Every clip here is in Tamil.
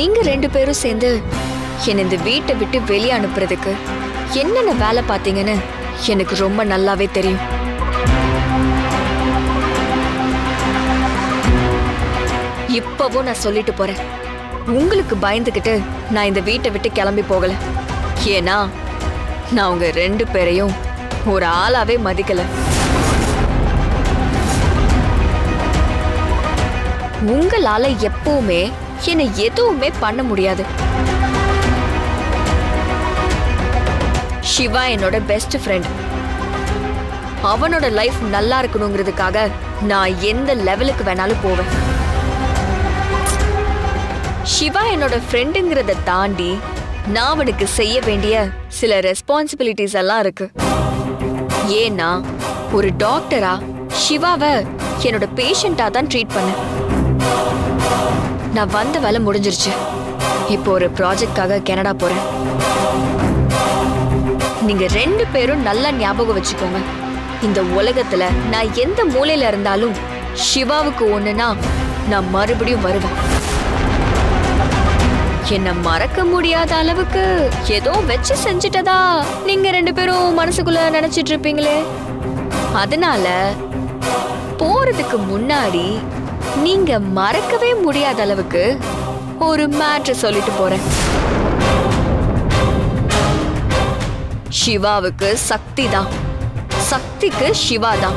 நீங்க ரெண்டு பேரும் சேர்ந்து என்னை இந்த வீட்டை விட்டு வெளியே அனுப்புறதுக்கு என்னென்ன வேலை பார்த்தீங்கன்னு எனக்கு ரொம்ப நல்லாவே தெரியும் இப்பவும் நான் சொல்லிட்டு போறேன் உங்களுக்கு பயந்துகிட்டு நான் இந்த வீட்டை விட்டு கிளம்பி போகல ஏன்னா நான் உங்க ரெண்டு பேரையும் ஒரு ஆளாவே மதிக்கல உங்களால எப்பவுமே என்னை எதுவுமே பண்ண முடியாது சிவா என்னோட பெஸ்ட் ஃப்ரெண்ட் அவனோட லைஃப் நல்லா இருக்கணுங்கிறதுக்காக நான் எந்த லெவலுக்கு வேணாலும் போவேன் சிவா என்னோட ஃப்ரெண்டுங்கிறத தாண்டி நான் அவனுக்கு செய்ய வேண்டிய சில ரெஸ்பான்சிபிலிட்டிஸ் எல்லாம் இருக்கு ஏன்னா ஒரு டாக்டரா சிவாவை என்னோட பேஷண்டா தான் ட்ரீட் பண்ணேன் நான் வந்த வேலை முடிஞ்சிருச்சு இப்போ ஒரு ப்ராஜெக்ட்காக கனடா போறேன் நீங்க ரெண்டு பேரும் நல்லா ஞாபகம் வச்சுக்கோங்க இந்த உலகத்துல நான் எந்த மூலையில இருந்தாலும் சிவாவுக்கு ஒண்ணுனா நான் மறுபடியும் வருவேன் என்ன மறக்க முடியாத அளவுக்கு ஏதோ வச்சு செஞ்சிட்டதா நீங்க ரெண்டு பேரும் மனசுக்குள்ள நினைச்சிட்டு இருப்பீங்களே அதனால போறதுக்கு முன்னாடி நீங்க மறக்கவே முடியாத அளவுக்கு ஒரு மேட்ரு சொல்லிட்டு போறேன் சிவாவுக்கு சக்தி தான் சக்திக்கு சிவா தான்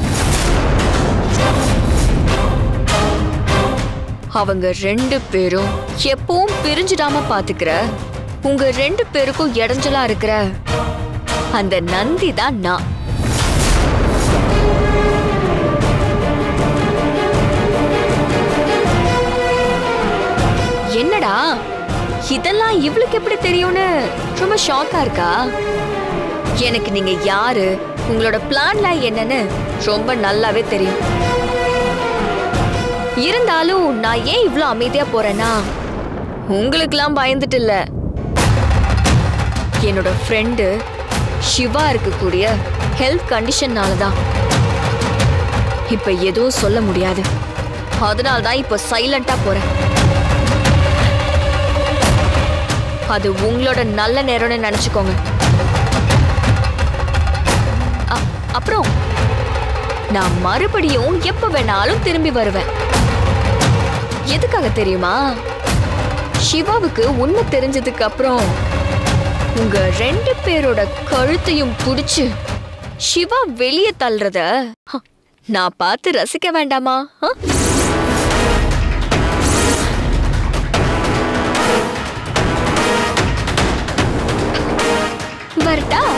அவங்க ரெண்டு பேரும் எப்பவும் பிரிஞ்சிடாம பாத்துக்கிற உங்க ரெண்டு பேருக்கும் இடைஞ்சலா இருக்கிற அந்த நந்தி தான் நான் என்னடா இதெல்லாம் இவளுக்கு எப்படி தெரியும்னு ரொம்ப ஷாக்கா இருக்கா எனக்கு நீங்க யாரு உங்களோட பிளான்ல என்னன்னு ரொம்ப நல்லாவே தெரியும் இருந்தாலும் நான் ஏன் இவ்ளோ அமைதியா போறேன்னா உங்களுக்கெல்லாம் பயந்துட்டு இல்ல என்னோட ஃப்ரெண்டு சிவா இருக்கக்கூடிய ஹெல்த் கண்டிஷன்னால தான் இப்ப எதுவும் சொல்ல முடியாது அதனால தான் இப்போ சைலண்டா போறேன் அது உங்களோட நல்ல நேரம்னு நினைச்சுக்கோங்க அ- அப்புறம் நான் மறுபடியும் எப்ப வேணாலும் திரும்பி வருவேன் எதுக்காக தெரியுமா சிவாவுக்கு உண்மை தெரிஞ்சதுக்கு அப்புறம் உங்க ரெண்டு பேரோட கழுத்தையும் புடிச்சு சிவா வெளியே தள்ளுறத ஹ, நான் பார்த்து ரசிக்க வேண்டாமா ஆ? வரட்டா